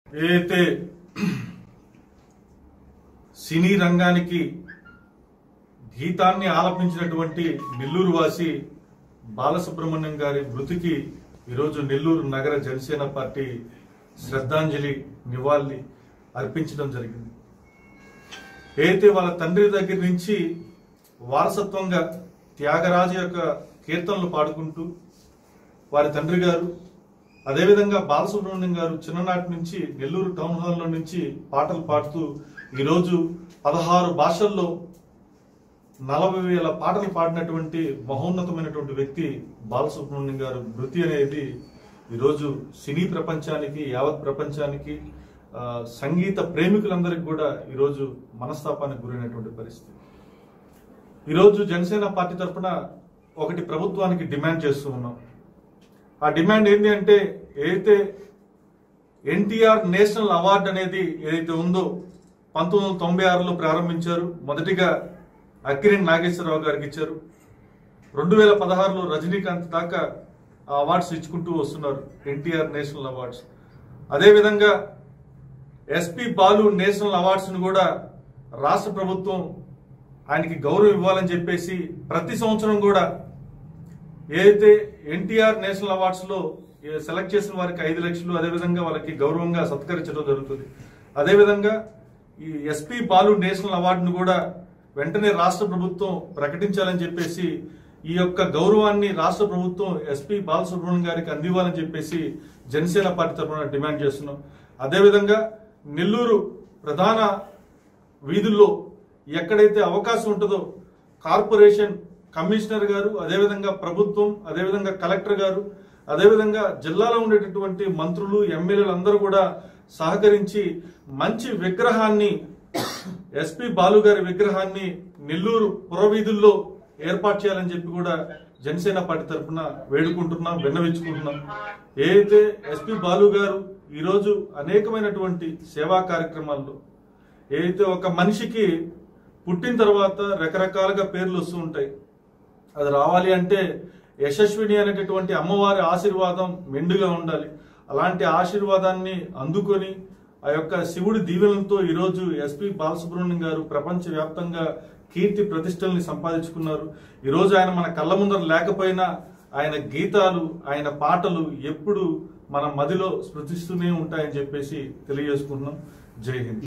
ఏదైతే సినీ రంగానికి గీతాన్ని ఆలపించినటువంటి నెల్లూరు వాసి బాలసుబ్రహ్మణ్యం గారి మృతికి ఈరోజు నెల్లూరు నగర జనసేన పార్టీ శ్రద్ధాంజలి నివాళి అర్పించడం జరిగింది అయితే వాళ్ళ తండ్రి దగ్గర నుంచి వారసత్వంగా త్యాగరాజు యొక్క కీర్తనలు పాడుకుంటూ వారి తండ్రి గారు అదేవిధంగా బాలసుబ్రహ్మణ్యం గారు చిన్ననాటి నుంచి నెల్లూరు టౌన్ హాల్లో నుంచి పాటలు పాడుతూ ఈరోజు పదహారు భాషల్లో నలభై వేల పాటలు పాడినటువంటి మహోన్నతమైనటువంటి వ్యక్తి బాలసుబ్రహ్మణ్యం గారు మృతి అనేది ఈరోజు సినీ ప్రపంచానికి యావత్ ప్రపంచానికి ఆ, సంగీత ప్రేమికులందరికీ కూడా ఈరోజు మనస్తాపానికి గురైనటువంటి పరిస్థితి ఈరోజు జనసేన పార్టీ తరఫున ఒకటి ప్రభుత్వానికి డిమాండ్ చేస్తూ ఉన్నాం ఆ డిమాండ్ ఏంటి అంటే ఏదైతే ఎన్టీఆర్ నేషనల్ అవార్డు అనేది ఏదైతే ఉందో పంతొమ్మిది వందల తొంభై ఆరులో ప్రారంభించారు మొదటిగా అక్కినేని నాగేశ్వరరావు గారికి ఇచ్చారు రెండు వేల పదహారులో రజనీకాంత్ దాకా ఆ అవార్డ్స్ ఇచ్చుకుంటూ వస్తున్నారు ఎన్టీఆర్ నేషనల్ అవార్డ్స్ అదేవిధంగా ఎస్పి బాలు నేషనల్ అవార్డ్స్ ను కూడా రాష్ట్ర ప్రభుత్వం ఆయనకి గౌరవం ఇవ్వాలని చెప్పేసి ప్రతి సంవత్సరం కూడా ఏదైతే ఎన్టీఆర్ నేషనల్ అవార్డ్స్ లో ఏ- సెలెక్ట్ చేసిన వారికి ఐదు లక్షలు అదేవిధంగా వాళ్ళకి గౌరవంగా సత్కరించడం జరుగుతుంది అదేవిధంగా ఈ ఎస్పి బాలు నేషనల్ అవార్డును కూడా వెంటనే రాష్ట్ర ప్రభుత్వం ప్రకటించాలని చెప్పేసి ఈ యొక్క గౌరవాన్ని రాష్ట్ర ప్రభుత్వం ఎస్పి బాలసుబ్రహ్మణ్యం గారికి అందివ్వాలని చెప్పేసి జనసేన పార్టీ తరఫున డిమాండ్ చేస్తున్నాం అదేవిధంగా నెల్లూరు ప్రధాన వీధుల్లో ఎక్కడైతే అవకాశం ఉంటుందో కార్పొరేషన్ కమిషనర్ గారు అదేవిధంగా ప్రభుత్వం అదేవిధంగా కలెక్టర్ గారు అదేవిధంగా జిల్లాలో ఉండేటటువంటి మంత్రులు ఎమ్మెల్యేలు అందరూ కూడా సహకరించి మంచి విగ్రహాన్ని ఎస్పి బాలు గారి విగ్రహాన్ని నెల్లూరు పురవీధుల్లో ఏర్పాటు చేయాలని చెప్పి కూడా జనసేన పార్టీ తరఫున వేడుకుంటున్నాం విన్నవించుకుంటున్నాం ఏదైతే ఎస్పి బాలు గారు ఈరోజు అనేకమైనటువంటి సేవా కార్యక్రమాల్లో ఏదైతే ఒక మనిషికి పుట్టిన తర్వాత రకరకాలుగా పేర్లు వస్తూ ఉంటాయి అది రావాలి అంటే యశస్విని అనేటటువంటి అమ్మవారి ఆశీర్వాదం మెండుగా ఉండాలి అలాంటి ఆశీర్వాదాన్ని అందుకొని ఆ యొక్క శివుడి దీవెనలతో ఈరోజు ఎస్పి బాలసుబ్రహ్మణ్యం గారు ప్రపంచ వ్యాప్తంగా కీర్తి ప్రతిష్టల్ని సంపాదించుకున్నారు ఈరోజు ఆయన మన కళ్ళ ముందర లేకపోయినా ఆయన గీతాలు ఆయన పాటలు ఎప్పుడు మన మదిలో స్మృతిస్తూనే ఉంటాయని చెప్పేసి తెలియజేసుకుంటున్నాం జై హింద్